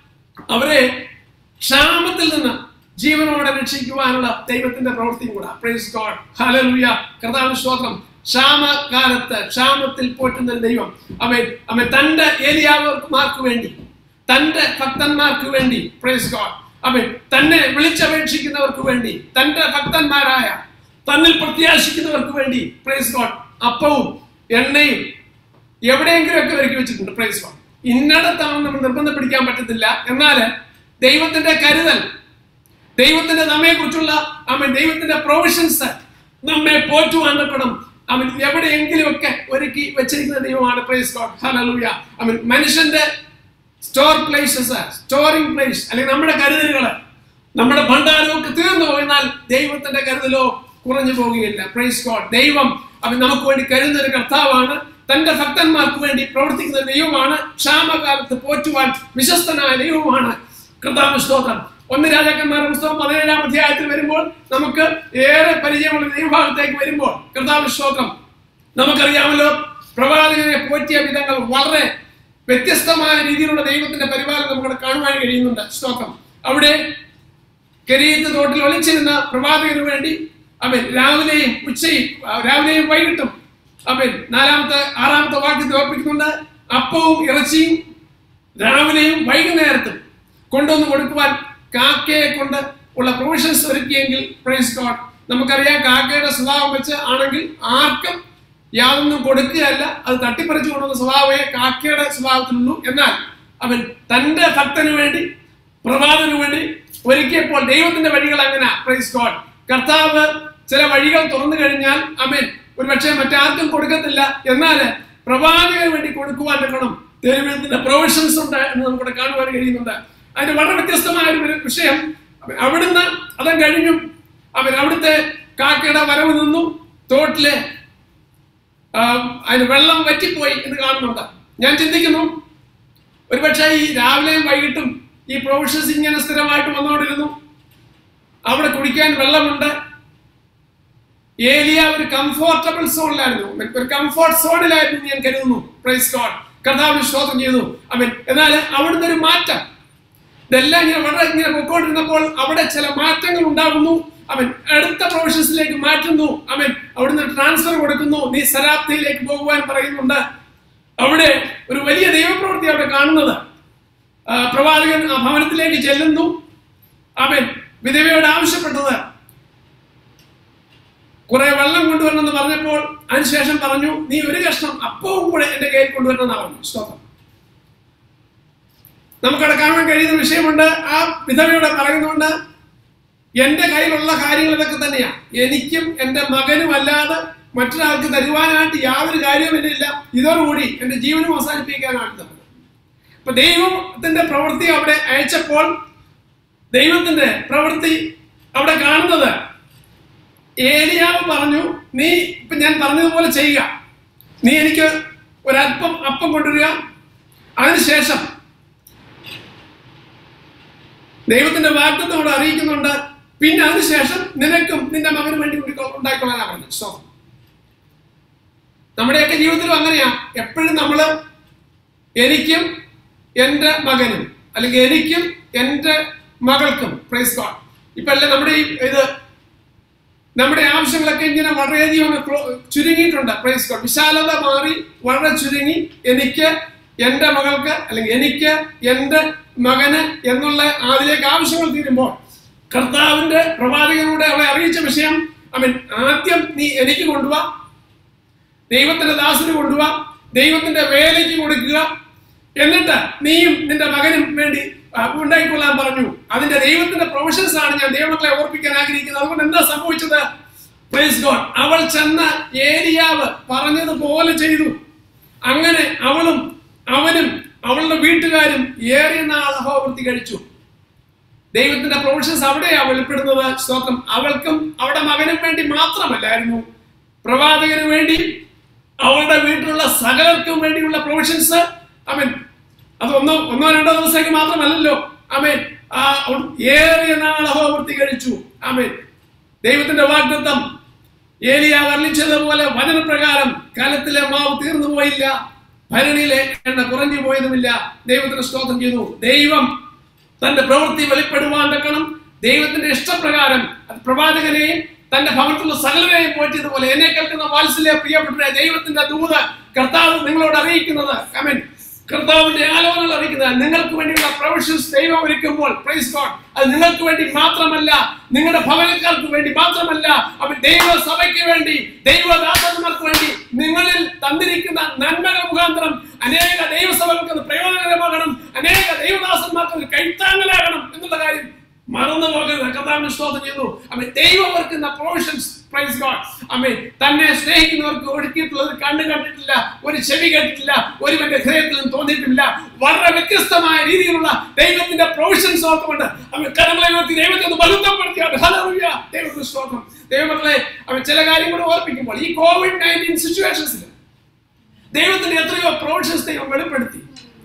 അവരെ ക്ഷാമത്തിൽ നിന്ന് ജീവനോടെ രക്ഷിക്കുവാനുള്ള ദൈവത്തിന്റെ പ്രവൃത്തിയും കൂടെ പ്രൈസ് ഗോഡ് ഹല്ലേലൂയ കർത്താവിന് സ്തോത്രം ക്ഷാമകാലത്ത് ക്ഷാമത്തിൽ പോറ്റുന്ന ഒരു ദൈവം അവൻ അവൻ തന്റെ ഏലിയാവർമാർക്ക് വേണ്ടി തന്റെ ഭക്തന്മാർക്ക് വേണ്ടി പ്രൈസ് ഗോഡ് അവൻ തന്നെ വിളിച്ചപേക്ഷിക്കുന്നവർക്ക് വേണ്ടി തന്റെ ഭക്തന്മാരായ തന്നിൽ പ്രത്യാശിക്കുന്നവർക്ക് വേണ്ടി പ്രൈസ് ഗോഡ് അപ്പവും എണ്ണയും എവിടെയെങ്കിലും ഒക്കെ ഒരുക്കി വെച്ചിട്ടുണ്ട് പ്രൈസ് ഗോഡ് ഇന്നടത്താണെന്ന് നമ്മൾ നിർബന്ധം പിടിക്കാൻ പറ്റത്തില്ല എന്നാൽ ദൈവത്തിന്റെ കരുതൽ ദൈവത്തിന്റെ നമ്മെ കുറിച്ചുള്ള അവൻ ദൈവത്തിന്റെ പ്രൊവിഷൻസ് നമ്മെ പോറ്റുവാൻ തക്കണം അവൻ എവിടെയെങ്കിലും ഒക്കെ ഒരുക്കി വെച്ചിരിക്കുന്ന ദൈവമാണ് പ്രൈസ് ഗോഡ് ഹല്ലേലൂയ അവൻ മനുഷ്യന്റെ സ്റ്റോർ പ്ലേസസ് സ്റ്റോറിംഗ് പ്ലേസ് അല്ലെങ്കിൽ നമ്മുടെ കരുതലുകൾ നമ്മുടെ ഭണ്ഡാരമൊക്കെ തീർന്നു പോയെന്നാൽ ദൈവത്തിന്റെ കരുതലോ കുറഞ്ഞു പോവുകയില്ല പ്രൈസ് ഗോഡ് ദൈവം അവൻ നമുക്ക് വേണ്ടി കരുതുന്ന ഒരു കർത്താവാണ് തന്റെ ഭക്തന്മാർക്ക് വേണ്ടി പ്രവർത്തിക്കുന്ന ഒരു ദൈവമാണ് ക്ഷാമകാലത്ത് പോറ്റുവാൻ വിശ്വസ്തനായ ദൈവമാണ് കർത്താവ് സ്തോത്രം ഒന്ന് രാജാക്കന്മാരുടെ പുസ്തകം പതിനേഴാം അധ്യായത്തിൽ വരുമ്പോൾ നമുക്ക് ഏറെ പരിചയമുള്ള ദൈവഭാഗത്തേക്ക് വരുമ്പോൾ കർത്താവ് സ്തോത്രം നമുക്കറിയാമല്ലോ പ്രവാചകനെ പോറ്റിയ വിധങ്ങൾ വളരെ വ്യത്യസ്തമായ രീതിയിലുള്ള ദൈവത്തിന്റെ പരിപാലനം നമുക്ക് കാണുവാൻ കഴിയുന്നുണ്ട് സ്തോത്രം അവിടെ കരീത്ത് തോട്ടിൽ ഒളിച്ചിരുന്ന പ്രവാചകന് വേണ്ടി അവൻ രാവിലെയും ഉച്ചയും ആ, രാവിലെയും വൈകിട്ടും അവൻ നാലാമത്തെ ആറാമത്തെ വാക്യത്തിൽ ഓർപ്പിക്കുന്നുണ്ട് അപ്പവും ഇറച്ചിയും രാവിലെയും വൈകുന്നേരത്തും കൊണ്ടുവന്ന് കൊടുക്കുവാൻ കാക്കയെ കൊണ്ട് ഉള്ള പ്രൊവിഷൻസ് ഒരുക്കിയെങ്കിൽ പ്രൈസ് ഗോഡ് നമുക്കറിയാം കാക്കയുടെ സ്വഭാവം വെച്ച് ആണെങ്കിൽ ആർക്കും യാതൊന്നും കൊടുക്കുകയല്ല അത് തട്ടിപ്പറിച്ചു കൊണ്ടുവന്ന സ്വഭാവമേ കാക്കയുടെ സ്വഭാവത്തിലുള്ളൂ എന്നാൽ അവൻ തന്റെ ഭക്തന് വേണ്ടി പ്രഭാതന് വേണ്ടി ഒരുക്കിയപ്പോൾ ദൈവത്തിന്റെ വഴികൾ അങ്ങനെ പ്രൈസ് ഗോഡ് കർത്താവ് ചില വഴികൾ തുറന്നു കഴിഞ്ഞാൽ അവൻ ഒരു പക്ഷേ മറ്റാർക്കും കൊടുക്കത്തില്ല എന്നാൽ പ്രവാചകന് വേണ്ടി കൊടുക്കുവാൻ വേണം ദൈവത്തിന്റെ പ്രൊവിഷൻസ് ഉണ്ട് എന്ന് നമുക്കിവിടെ കാണുവാൻ കഴിയുന്നുണ്ട് അതിന് വളരെ വ്യത്യസ്തമായ ഒരു വിഷയം അവൻ അവിടുന്ന് അതം കഴിഞ്ഞു അവൻ അവിടുത്തെ കാക്കയുടെ വരവ് നിന്നു തോട്ടിലെ ആ, അതിന് വെള്ളം വറ്റിപ്പോയി എന്ന് കാണുന്നുണ്ട് ഞാൻ ചിന്തിക്കുന്നു ഒരുപക്ഷെ ഈ രാവിലെയും വൈകിട്ടും ഈ പ്രൊവിഷൻസ് ഇങ്ങനെ സ്ഥിരമായിട്ട് വന്നുകൊണ്ടിരുന്നു അവിടെ കുടിക്കാൻ വെള്ളമുണ്ട് ഏലിയ ഒരു കംഫോർട്ടബിൾ സോണിലായിരുന്നു ഒരു കംഫോർട്ട് സോണിലായിരുന്നു എന്ന് ഞാൻ കരുതുന്നു പ്രൈസ് ഗോഡ് കർത്താവിന് സ്തോത്രം ചെയ്തു അവൻ എന്നാൽ അവിടുന്ന് ഒരു മാറ്റം ഇതെല്ലാം ഇങ്ങനെ വളരെ ഇങ്ങനെ പൊക്കോണ്ടിരുന്നപ്പോൾ അവിടെ ചില മാറ്റങ്ങൾ ഉണ്ടാകുന്നു അവൻ അടുത്ത പ്രൊഫഷൻസിലേക്ക് മാറ്റുന്നു അവൻ അവിടുന്ന് ട്രാൻസ്ഫർ കൊടുക്കുന്നു നീ സരാപ്തിയിലേക്ക് പോകുവാൻ പറയുന്നുണ്ട് അവിടെ ഒരു വലിയ ദൈവപ്രവൃത്തി അവിടെ കാണുന്നത് ആ, പ്രവാചകൻ ആ ഭവനത്തിലേക്ക് ചെല്ലുന്നു അവൻ വിധവയോട് ആവശ്യപ്പെട്ടത് കുറെ വെള്ളം കൊണ്ടുവരണമെന്ന് പറഞ്ഞപ്പോൾ അതിനുശേഷം പറഞ്ഞു നീ ഒരു കഷ്ണം അപ്പവും കൂടെ എന്റെ കയ്യിൽ കൊണ്ടുവരണമെന്ന് പറഞ്ഞു സ്തോത്രം നമുക്കവിടെ കാണാൻ കഴിയുന്ന വിഷയമുണ്ട് ആ വിധവയോട് പറയുന്നുണ്ട് എന്റെ കയ്യിലുള്ള കാര്യങ്ങൾ ഇതൊക്കെ തന്നെയാണ് എനിക്കും എന്റെ മകനും അല്ലാതെ മറ്റൊരാൾക്ക് തരുവാനായിട്ട് യാതൊരു കാര്യവും എന്നെ ഇല്ല ഇതോടുകൂടി എന്റെ ജീവനും അവസാനിപ്പിക്കാനാണ് തന്നത് അപ്പൊ ദൈവത്തിന്റെ പ്രവൃത്തി അവിടെ അയച്ചപ്പോൾ ദൈവത്തിന്റെ പ്രവൃത്തി അവിടെ കാണുന്നത് ഏലിയാവ് പറഞ്ഞു നീ ഇപ്പൊ ഞാൻ പറഞ്ഞതുപോലെ ചെയ്യുക നീ എനിക്ക് ഒരല്പം അപ്പം കൊണ്ടുവരിക അതിനുശേഷം ദൈവത്തിന്റെ വാഗ്ദത്തം അവിടെ അറിയിക്കുന്നുണ്ട് പിന്നെ അതിനുശേഷം നിനക്കും നിന്റെ മകനും വേണ്ടി ഉണ്ടാക്കി- ഉണ്ടായിക്കൊള്ളാനാ പറഞ്ഞു സോ നമ്മുടെയൊക്കെ ജീവിതത്തിലും അങ്ങനെയാ എപ്പോഴും നമ്മള് എനിക്കും എൻ്റെ മകനും അല്ലെങ്കിൽ എനിക്കും എൻ്റെ മകൾക്കും പ്രൈസ് ഗോഡ് ഇപ്പൊ അല്ലേ നമ്മുടെ ഈ ഇത് നമ്മുടെ ആവശ്യങ്ങളൊക്കെ ഇങ്ങനെ വളരെയധികം ഒന്ന് ക്ലോ- ചുരുങ്ങിയിട്ടുണ്ട് പ്രൈസ് ഗോഡ് വിശാലത മാറി വളരെ ചുരുങ്ങി എനിക്ക് എൻ്റെ മകൾക്ക് അല്ലെങ്കിൽ എനിക്ക് എൻ്റെ മകന് എന്നുള്ള അതിലേക്ക് ആവശ്യങ്ങൾ തീരുമ്പോൾ കർത്താവിന്റെ പ്രവാചകനോട് അവളെ അറിയിച്ച വിഷയം അവൻ ആദ്യം നീ എനിക്ക് കൊണ്ടുപോവാ ദൈവത്തിന്റെ ദാസന് കൊണ്ടുപോവാ ദൈവത്തിന്റെ വേലയ്ക്ക് കൊടുക്കുക എന്നിട്ട് നീയും നിന്റെ മകനും വേണ്ടി ആ, ഉണ്ടായിക്കൊള്ളാൻ പറഞ്ഞു അതിന്റെ ദൈവത്തിന്റെ പ്രൊഫഷൻസ് ആണ് ഞാൻ ദൈവമക്കളെ ഓർപ്പിക്കാൻ ആഗ്രഹിക്കുന്നത് അതുകൊണ്ട് എന്താ സംഭവിച്ചത് പ്രൈസ് ഗോഡ് അവൾ ചെന്ന ഏരിയാവ് പറഞ്ഞതുപോലെ ചെയ്തു അങ്ങനെ അവളും അവനും അവളുടെ വീട്ടുകാരും ഏറിയ നാൾ അഹോവൃത്തി കഴിച്ചു ദൈവത്തിന്റെ പ്രൊഫഷൻസ് അവിടെയാണ് വെളിപ്പെടുന്നത് സ്തോത്രം അവൾക്കും അവളുടെ മകനും വേണ്ടി മാത്രമല്ലായിരുന്നു പ്രവാചകന് വേണ്ടി അവളുടെ വീട്ടിലുള്ള സകലർക്കും വേണ്ടിയുള്ള പ്രൊവിഷൻസ് അമൻ അത് ഒന്നോ ഒന്നോ രണ്ടോ ദിവസത്തേക്ക് മാത്രമല്ലല്ലോ അമേൻ ആ അവൾ ഏറിയ നാൾ അഹോവൃത്തി കഴിച്ചു അമേൻ ദൈവത്തിന്റെ വാഗ്ദത്തം ഏലിയ വർണ്ണിച്ചതുപോലെ വചനപ്രകാരം കാലത്തിലെ മാവ് തീർന്നു പോയില്ല ഭരണിയിലെ എണ്ണ കുറഞ്ഞു പോയതുമില്ല ദൈവത്തിന് സ്തോത്രം ചെയ്യുന്നു ദൈവം തന്റെ പ്രവൃത്തി വെളിപ്പെടുവാൻ വെക്കണം ദൈവത്തിന്റെ ഇഷ്ടപ്രകാരം അത് പ്രവാചകനെയും തന്റെ ഭവനത്തിലുള്ള സകലരെയും പോറ്റിയതുപോലെ എന്നെ കേൾക്കുന്ന വാത്സല്യ പ്രിയപ്പെട്ട ദൈവത്തിന്റെ ദൂത് കർത്താവ് നിങ്ങളോട് അറിയിക്കുന്നത് കമൻ കർത്താവിന്റെ ആലോചനകൾ അറിയിക്കുന്നത് നിങ്ങൾക്ക് വേണ്ടിയുള്ള പ്രൊവിഷൻസ് ദൈവം ഒരുക്കുമ്പോൾ പ്രൈസ് ഗോഡ് അത് നിങ്ങൾക്ക് വേണ്ടി മാത്രമല്ല നിങ്ങളുടെ ഭവനക്കാർക്ക് വേണ്ടി മാത്രമല്ല അവൻ ദൈവസഭയ്ക്ക് വേണ്ടി ദൈവദാസന്മാർക്ക് വേണ്ടി നിങ്ങളിൽ തന്നിരിക്കുന്ന നന്മകൾ മുഖാന്തരം അനേക ദൈവസഭകൾക്ക് അത് പ്രയോജനകരമാകണം അനേക ദൈവദാസന്മാർക്ക് അത് കൈത്താങ്ങലാകണം എന്നുള്ള കാര്യം മറന്നു പോകരുത് കർത്താവിന് സ്തോത്രം ചെയ്യുന്നു അമ്മ ദൈവം ഓർക്കുന്ന പ്രൊവിഷൻസ് പ്രൈസ് ഗോഡ് അമ്മ തന്നെ സ്നേഹിക്കുന്നവർക്ക് ഒരുക്കിയിട്ടുള്ളത് കണ്ണു കണ്ടിട്ടില്ല ഒരു ചെവി കേട്ടിട്ടില്ല ഒരുവന്റെ ഹൃദയത്തിലും തോന്നിയിട്ടില്ല വളരെ വ്യത്യസ്തമായ രീതിയിലുള്ള ദൈവത്തിന്റെ പ്രൊവിഷൻസ് ഓർത്തുകൊണ്ട് അമ്മ കരങ്ങളെ ഉയർത്തി ദൈവത്തെ ഒന്ന് ബഹുത്വപ്പെടുത്തിയാണ് ഹല്ലേലൂയ ദൈവത്തിന് സ്തോത്രം ദൈവമക്കളെ അവ ചില കാര്യങ്ങൾ ഓർപ്പിക്കുമ്പോൾ ഈ കോവിഡ് നയൻറ്റീൻ സിറ്റുവേഷൻസിൽ ദൈവത്തിന്റെ എത്രയോ പ്രൊവിഷൻസ് ദൈവം വെളിപ്പെടുത്തി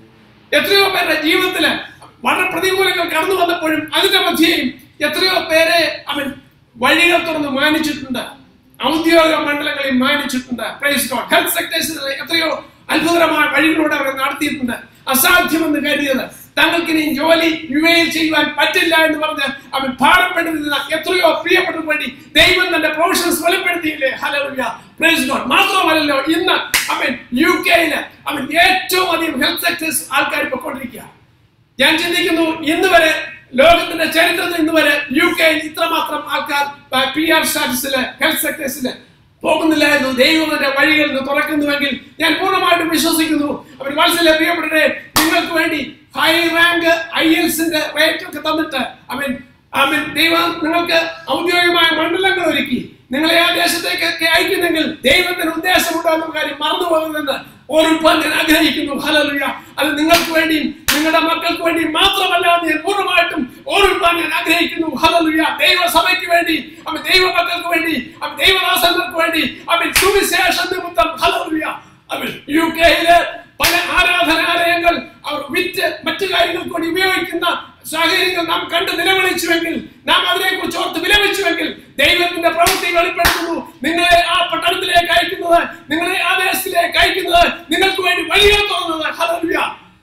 എത്രയോ പേരുടെ ജീവിതത്തില് വളരെ പ്രതികൂലങ്ങൾ കടന്നു വന്നപ്പോഴും അതിന്റെ മധ്യേയും എത്രയോ പേരെ അവൻ വഴികൾ തുറന്ന് മാനിച്ചിട്ടുണ്ട് ഔദ്യോഗിക മണ്ഡലങ്ങളിൽ മാനിച്ചിട്ടുണ്ട് പ്രൈസ് ഗോഡ് ഹെൽത്ത് സെക്ടേഴ്സിൽ എത്രയോ അത്ഭുതകരമായ വഴികളിലൂടെ അവർ നടത്തിയിട്ടുണ്ട് അസാധ്യമെന്ന് കരുതിയത് തങ്ങൾക്ക് ഇനി ജോലി യു എയിൽ ചെയ്യുവാൻ പറ്റില്ല എന്ന് പറഞ്ഞ് അവൻ ഭാരപ്പെട്ടിരുന്ന എത്രയോ പ്രിയപ്പെട്ടവർക്ക് വേണ്ടി ദൈവം തന്റെ പ്രൊഫഷൻസ് വെളിപ്പെടുത്തിയില്ലേ ഹല്ലേലൂയ പ്രൈസ് ഗോഡ് മാത്രമല്ലല്ലോ ഇന്ന് അവൻ യു കെയില് അവൻ ഏറ്റവും അധികം ഹെൽത്ത് സെക്ടേഴ്സ് ആൾക്കാർ പൊക്കോണ്ടിരിക്കുക ഞാൻ ചിന്തിക്കുന്നു ഇന്ന് വരെ ലോകത്തിന്റെ ചരിത്രത്തിൽ ഇന്ന് വരെ യു കെയിൽ ഇത്രമാത്രം ആൾക്കാർ പി ആർ സ്റ്റാറ്റസില് ഹെൽത്ത് സെക്ടേഴ്സില് പോകുന്നില്ലായിരുന്നു ദൈവം എന്റെ വഴികൾ നിന്ന് തുറക്കുന്നുവെങ്കിൽ ഞാൻ പൂർണ്ണമായിട്ടും വിശ്വസിക്കുന്നു അവർ വാത്സല്യ പ്രിയപ്പെട്ടവരെ നിങ്ങൾക്ക് വേണ്ടി ഹൈ റാങ്ക് ഐ എൽസിന്റെ റേറ്റ് ഒക്കെ തന്നിട്ട് അവൻ അവൻ ദൈവം നിങ്ങൾക്ക് ഔദ്യോഗികമായ മണ്ഡലങ്ങൾ ഒരുക്കി നിങ്ങളെ ആ ദേശത്തേക്കൊക്കെ അയക്കുന്നെങ്കിൽ ദൈവത്തിന് ഉദ്ദേശമുണ്ടോ എന്ന കാര്യം മറന്നു പോകുന്നത് ഓർമ്മിപ്പാൻ ഞാൻ ആഗ്രഹിക്കുന്നു ഹലലുയ അത് നിങ്ങൾക്ക് വേണ്ടിയും നിങ്ങളുടെ മക്കൾക്ക് വേണ്ടിയും മാത്രമല്ല എന്ന് ഞാൻ പൂർണ്ണമായിട്ടും ഓർമ്മിപ്പാൻ ഞാൻ ആഗ്രഹിക്കുന്നു ഹലലുയ ദൈവസഭയ്ക്ക് വേണ്ടി അവൻ ദൈവ മക്കൾക്ക് വേണ്ടി അവൻ ദൈവദാസങ്ങൾക്ക് വേണ്ടി അവൻ സുവിശേഷ നിമിത്തം ഹലലുയ അവൻ യു കെയിലെ പല ആരാധനാലയങ്ങൾ അവർ വിറ്റ് മറ്റു കാര്യങ്ങൾക്ക് വേണ്ടി ഉപയോഗിക്കുന്ന സാഹചര്യങ്ങൾ നാം കണ്ട് നിലവിളിച്ചുവെങ്കിൽ നാം അതിനെക്കുറിച്ച് ഓർത്ത് വിലപിച്ചുവെങ്കിൽ ദൈവത്തിന്റെ പ്രവൃത്തി വെളിപ്പെടുത്തുന്നു നിങ്ങളെ ആ പട്ടണത്തിലേക്ക് അയക്കുന്നത് നിങ്ങളെ ആ ദേശത്തിലേക്ക് അയക്കുന്നത് നിങ്ങൾക്ക് വേണ്ടി വലിയ തോന്നുന്നത് ഹല്ലേലൂയ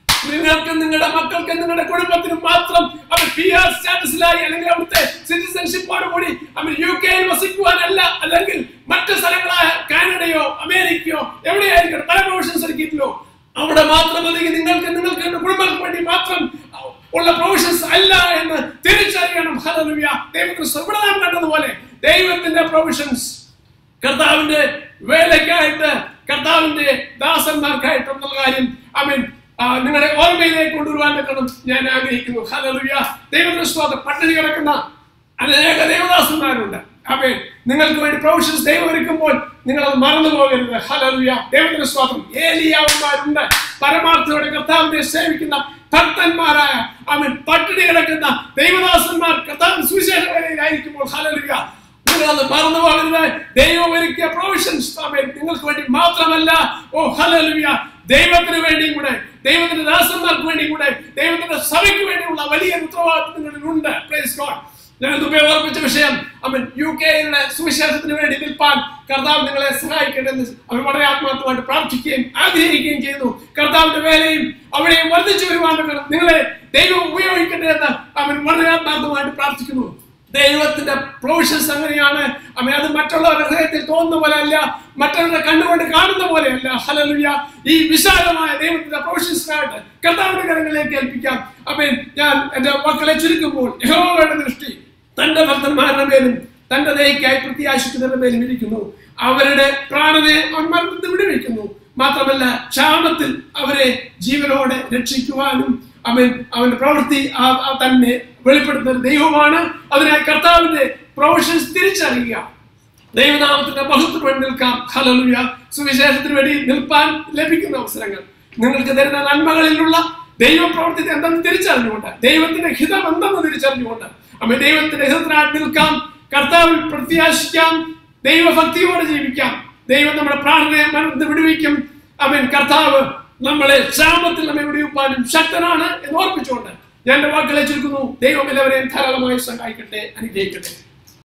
നിങ്ങൾക്ക് നിങ്ങളുടെ മക്കൾക്ക് നിങ്ങളുടെ കുടുംബത്തിനും മാത്രം അവർ പി ആർ സ്റ്റാറ്റസിലായി അല്ലെങ്കിൽ അവിടുത്തെ സിറ്റിസൺഷിപ്പോട് കൂടി അവർ യു കെയിൽ വസിക്കുവാനല്ല അല്ലെങ്കിൽ മറ്റ് സ്ഥലങ്ങളായ കാനഡയോ അമേരിക്കയോ എവിടെയായിരിക്കണം പല പ്രൊവിഷൻസ് ഒരുക്കിയിട്ടില്ലോ അവിടെ മാത്രം അല്ലെങ്കിൽ നിങ്ങൾക്ക് നിങ്ങൾക്ക് നിങ്ങളുടെ കുടുംബങ്ങൾക്ക് വേണ്ടി മാത്രം ഉള്ള പ്രൊവിഷൻസ് അല്ല എന്ന് തിരിച്ചറിയണം ഹലലുയ ദൈവത്തിന് ഇവിടെ നാം കണ്ടതുപോലെ ദൈവത്തിന്റെ പ്രൊവിഷൻസ് കർത്താവിന്റെ വേലയ്ക്കായിട്ട് കർത്താവിന്റെ ദാസന്മാർക്കായിട്ടുള്ള കാര്യം ഐ മീൻ നിങ്ങളുടെ ഓർമ്മയിലേക്ക് കൊണ്ടുവരുവാൻ പറ്റണം ഞാൻ ആഗ്രഹിക്കുന്നു ഹലലുയ ദൈവത്തിന് സ്വാതം പട്ടിണി കിടക്കുന്ന അനേക ദേവദാസന്മാരുണ്ട് അപ്പേ നിങ്ങൾക്ക് വേണ്ടി പ്രൊഫഷൻസ് ദൈവം ഒരുക്കുമ്പോൾ നിങ്ങൾ അത് മറന്നു പോകരുത് ഹലലുയ ദൈവത്തിന് സ്വാതം ഏലിയാവന്മാരുണ്ട് പരമാർത്ഥയോടെ കർത്താവിനെ സേവിക്കുന്ന ഭക്തന്മാരായ അവൻ പട്ടിണി കിടക്കുന്ന ദൈവദാസന്മാർ കർത്താവ് സുവിശേഷ വേലയിലായിരിക്കുമ്പോൾ ഹലലുയ നിങ്ങൾ അത് മറന്നു പോകരുത് ദൈവം ഒരുക്കിയ പ്രൊവിഷൻസ് നിങ്ങൾക്ക് വേണ്ടി മാത്രമല്ല ഓ ഹലലുയ ദൈവത്തിന് വേണ്ടിയും കൂടെ ദൈവത്തിന്റെ ദാസന്മാർക്ക് വേണ്ടിയും കൂടെ ദൈവത്തിന്റെ സഭയ്ക്ക് വേണ്ടിയുള്ള വലിയ ഉത്തരവാദിത്വം നിങ്ങളിലുണ്ട് പ്രൈസ് ഗോഡ് ഞാൻ മുമ്പേ ഓർമ്മിച്ച വിഷയം അവൻ യു കെയുടെ സുവിശേഷത്തിന് വേണ്ടി നിൽപ്പാൻ കർത്താവ് നിങ്ങളെ സഹായിക്കട്ടെ എന്ന് അവൻ വളരെ ആത്മാർത്ഥമായിട്ട് പ്രാർത്ഥിക്കുകയും ആഗ്രഹിക്കുകയും ചെയ്തു കർത്താവിന്റെ വേലയും അവിടെയും വർദ്ധിച്ചു വരുവാൻ നിങ്ങളെ ദൈവം ഉപയോഗിക്കട്ടെ എന്ന് അവൻ വളരെ ആത്മാർത്ഥമായിട്ട് പ്രാർത്ഥിക്കുന്നു ദൈവത്തിന്റെ പ്രൊവിഷൻസ് അങ്ങനെയാണ് അമ്മ അത് മറ്റുള്ളവരുടെ ഹൃദയത്തിൽ തോന്നുന്ന പോലെ അല്ല മറ്റുള്ളവരുടെ കണ്ണുകൊണ്ട് കാണുന്ന പോലെയല്ല ഹലലുയ ഈ വിശാലമായ ദൈവത്തിന്റെ പ്രൊവിഷൻസിനായിട്ട് കർത്താവിന്റെ കരങ്ങളിലേക്ക് ഏൽപ്പിക്കാം അമ്മ ഞാൻ എന്റെ മക്കളെ ചുരുക്കുമ്പോൾ യഹോവയുടെ ദൃഷ്ടി തന്റെ ഭക്തന്മാരുടെ മേലും തന്റെ ദയക്കായി പ്രത്യാശിക്കുന്നവരുടെ മേലും ഇരിക്കുന്നു അവരുടെ പ്രാണനെ അവൻ മരണത്തിൽ വിടുവിക്കുന്നു മാത്രമല്ല ക്ഷാമത്തിൽ അവരെ ജീവനോടെ രക്ഷിക്കുവാനും അവൻ അവന്റെ പ്രവൃത്തി ആ- ആ തന്നെ വെളിപ്പെടുത്തുന്ന ദൈവമാണ് അതിനായി കർത്താവിന്റെ പ്രൊഫഷൻസ് തിരിച്ചറിയുക ദൈവനാമത്തിന്റെ മഹത്വത്തിന് വേണ്ടി നിൽക്കാം ഹലലുയ സുവിശേഷത്തിന് വേണ്ടി നിൽപ്പാൻ ലഭിക്കുന്ന അവസരങ്ങൾ നിങ്ങൾക്ക് തരുന്ന നന്മകളിലുള്ള ദൈവപ്രവൃത്തി എന്തെന്ന് തിരിച്ചറിഞ്ഞുകൊണ്ട് ദൈവത്തിന്റെ ഹിതം എന്തെന്ന് തിരിച്ചറിഞ്ഞുകൊണ്ട് അമ്മ ദൈവത്തിന്റെ ഹിതത്തിനായി നിൽക്കാം കർത്താവിൽ പ്രത്യാശിക്കാം ദൈവഭക്തിയോടെ ജീവിക്കാം ദൈവം നമ്മുടെ പ്രാണനെ മരണത്തെ വിടുവിക്കും അവൻ കർത്താവ് നമ്മളെ ക്ഷാമത്തിൽ നമ്മെ വിടുവിപ്പാനും ശക്തനാണ് എന്ന് ഓർപ്പിച്ചുകൊണ്ട് ഞാൻ എന്റെ വാക്കുകളെ ചുരുക്കുന്നു ദൈവം എല്ലാവരെയും ധാരാളമായി സഹായിക്കട്ടെ അനുഗ്രഹിക്കട്ടെ